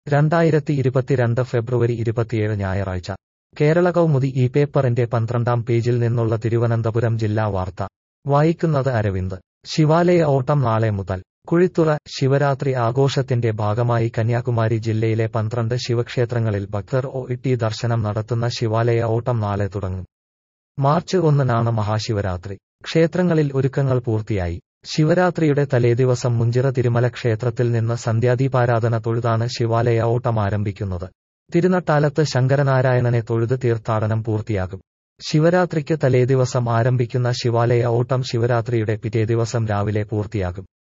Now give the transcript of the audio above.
രണ്ടായിരത്തി ഇരുപത്തിരണ്ട് ഫെബ്രുവരി ഇരുപത്തിയേഴ് ഞായറാഴ്ച കേരള കൗമുദി ഈ പേപ്പറിന്റെ പന്ത്രണ്ടാം പേജിൽ നിന്നുള്ള തിരുവനന്തപുരം ജില്ലാ വാർത്ത വായിക്കുന്നത് അരവിന്ദ് ശിവാലയ ഓട്ടം നാളെ മുതൽ കുഴിത്തുറ ശിവരാത്രി ആഘോഷത്തിന്റെ ഭാഗമായി കന്യാകുമാരി ജില്ലയിലെ പന്ത്രണ്ട് ശിവക്ഷേത്രങ്ങളിൽ ഭക്തർ ഒ ഇട്ടി ദർശനം നടത്തുന്ന ശിവാലയ ഓട്ടം നാളെ തുടങ്ങും മാർച്ച് ഒന്നിനാണ് മഹാശിവരാത്രി ക്ഷേത്രങ്ങളിൽ ഒരുക്കങ്ങൾ പൂർത്തിയായി ശിവരാത്രിയുടെ തലേദിവസം മുഞ്ചിറ തിരുമല ക്ഷേത്രത്തിൽ നിന്ന് സന്ധ്യാദീപാരാധന തൊഴുതാണ് ശിവാലയ ഓട്ടം ആരംഭിക്കുന്നത് തിരുനട്ടാലത്ത് ശങ്കരനാരായണനെ തൊഴുത് തീർത്ഥാടനം പൂർത്തിയാകും ശിവരാത്രിക്ക് തലേദിവസം ആരംഭിക്കുന്ന ശിവാലയ ഓട്ടം ശിവരാത്രിയുടെ പിറ്റേദിവസം രാവിലെ പൂർത്തിയാകും